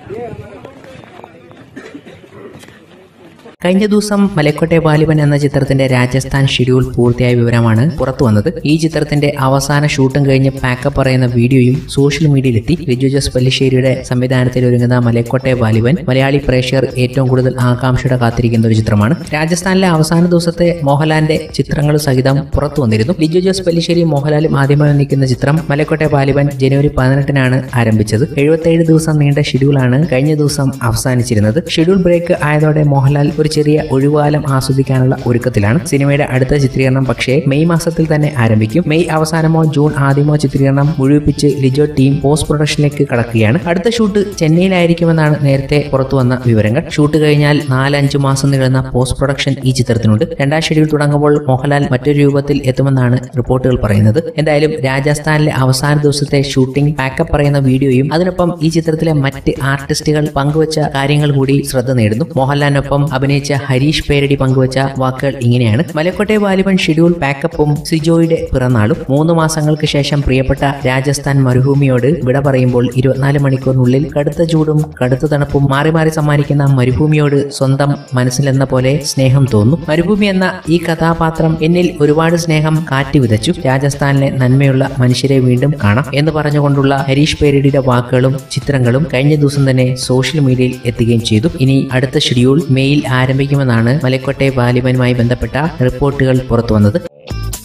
കഴിഞ്ഞ ദിവസം മലക്കോട്ടെ ബാലിബൻ എന്ന ചിത്രത്തിന്റെ രാജസ്ഥാൻ ഷെഡ്യൂൾ പൂർത്തിയായ വിവരമാണ് പുറത്തു വന്നത് ഈ ചിത്രത്തിന്റെ അവസാന ഷൂട്ടും കഴിഞ്ഞ് പാക്കപ്പ് പറയുന്ന വീഡിയോയും സോഷ്യൽ മീഡിയയിലെത്തി ലിജു ജോസ് പല്ലിശ്ശേരിയുടെ സംവിധാനത്തിൽ ഒരുങ്ങുന്ന മലക്കോട്ടെ ബാലിബൻ മലയാളി പ്രേക്ഷകർ ഏറ്റവും കൂടുതൽ ആകാംക്ഷയുടെ കാത്തിരിക്കുന്ന ഒരു ചിത്രമാണ് രാജസ്ഥാനിലെ അവസാന ദിവസത്തെ മോഹൻലാലിന്റെ ചിത്രങ്ങൾ സഹിതം പുറത്തു വന്നിരുന്നു ലിജു ജോസ് പല്ലിശ്ശേരി മോഹൻലാലും ആദ്യമായി ഒന്നിക്കുന്ന ചിത്രം മലക്കോട്ടെ ബാലിബൻ ജനുവരി പതിനെട്ടിനാണ് ആരംഭിച്ചത് എഴുപത്തേഴ് ദിവസം നീണ്ട ഷെഡ്യൂളാണ് കഴിഞ്ഞ ദിവസം അവസാനിച്ചിരുന്നത് ഷെഡ്യൂൾ ബ്രേക്ക് ആയതോടെ മോഹൻലാൽ ഒരു ചെറിയ ഒഴിവുകാലം ആസ്വദിക്കാനുള്ള ഒരുക്കത്തിലാണ് സിനിമയുടെ അടുത്ത ചിത്രീകരണം പക്ഷേ മെയ് മാസത്തിൽ തന്നെ ആരംഭിക്കും മെയ് അവസാനമോ ജൂൺ ആദ്യമോ ചിത്രീകരണം മുഴുവിപ്പിച്ച് ലിജോ ടീം പോസ്റ്റ് പ്രൊഡക്ഷനിലേക്ക് കടക്കുകയാണ് അടുത്ത ഷൂട്ട് ചെന്നൈയിലായിരിക്കുമെന്നാണ് നേരത്തെ പുറത്തുവന്ന വിവരങ്ങൾ ഷൂട്ട് കഴിഞ്ഞാൽ നാലഞ്ചു മാസം നീളുന്ന പോസ്റ്റ് പ്രൊഡക്ഷൻ ഈ ചിത്രത്തിനുണ്ട് രണ്ടാം ഷെഡ്യൂൾ തുടങ്ങുമ്പോൾ മോഹൻലാൽ മറ്റൊരു രൂപത്തിൽ എത്തുമെന്നാണ് റിപ്പോർട്ടുകൾ പറയുന്നത് എന്തായാലും രാജസ്ഥാനിലെ അവസാന ദിവസത്തെ ഷൂട്ടിംഗ് പാക്കപ്പ് പറയുന്ന വീഡിയോയും അതിനൊപ്പം ഈ ചിത്രത്തിലെ മറ്റ് ആർട്ടിസ്റ്റുകൾ പങ്കുവച്ച കാര്യങ്ങൾ കൂടി ശ്രദ്ധ നേടുന്നു മോഹൻലാലിനൊപ്പം അഭിനയിച്ച ഹരീഷ് പേരടി പങ്കുവച്ച വാക്കുകൾ ഇങ്ങനെയാണ് മലക്കോട്ടെ വാലിബൻ ഷെഡ്യൂൾ പാക്കപ്പും സിജോയുടെ പിറന്നാളും മൂന്ന് മാസങ്ങൾക്ക് ശേഷം പ്രിയപ്പെട്ട രാജസ്ഥാൻ മരുഭൂമിയോട് വിട പറയുമ്പോൾ ഇരുപത്തിനാല് മണിക്കൂറിനുള്ളിൽ കടുത്ത ചൂടും കടുത്ത തണുപ്പും മാറി മാറി സമ്മാനിക്കുന്ന മരുഭൂമിയോട് സ്വന്തം മനസ്സിലെന്ന പോലെ സ്നേഹം തോന്നും മരുഭൂമി എന്ന ഈ കഥാപാത്രം എന്നിൽ ഒരുപാട് സ്നേഹം കാറ്റി വിതച്ചു രാജസ്ഥാനിലെ നന്മയുള്ള മനുഷ്യരെ വീണ്ടും കാണാം എന്ന് പറഞ്ഞുകൊണ്ടുള്ള ഹരീഷ് പേരടിയുടെ വാക്കുകളും ചിത്രങ്ങളും കഴിഞ്ഞ ദിവസം തന്നെ സോഷ്യൽ മീഡിയയിൽ എത്തുകയും ചെയ്തു ഇനി അടുത്ത ഷെഡ്യൂൾ മെയിൽ ആരംഭിക്കുമെന്നാണ് മലക്കോട്ടെ ബാലിബനുമായി ബന്ധപ്പെട്ട റിപ്പോർട്ടുകൾ പുറത്തുവന്നത്